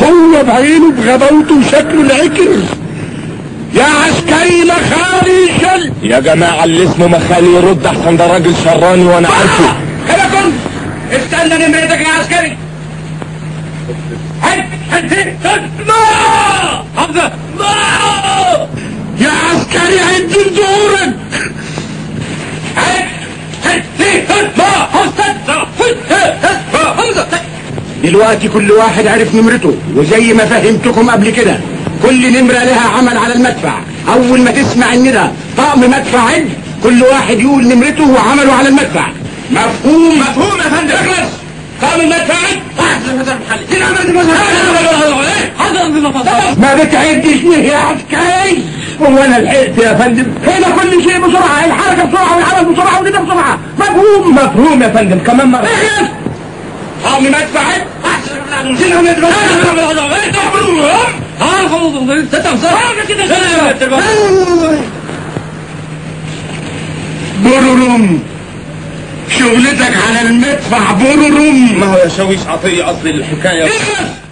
هو بعينه بغباوته وشكله العكر يا عسكري مخالي شل يا جماعة اللي اسمه مخالي يرد احسن ده راجل شراني وانا عارفه هنا كنت استنى نمرتك يا عسكري هد هد هد لا حمزة لا يا عسكري عد دورك هد هد هد ما حمزة حمزة دلوقتي كل واحد عرف نمرته وزي ما فهمتكم قبل كده كل نمرة لها عمل على المدفع أول ما تسمع الندى طقم مدفع عد كل واحد يقول نمرته وعمله على المدفع مفهوم مفهوم يا فندم اخلص طقم المدفع عد ما بتعدش ليه يا عسكري هو انا لحقت يا فندم هنا كل شيء بسرعه الحركه بسرعه والعمل بسرعه والندى بسرعه مفهوم مفهوم يا فندم كمان مره اخلص طقم مدفع عد برورم شغلتك على المدفع برورم ما هو يا شاويش عطية اصل الحكاية اخلص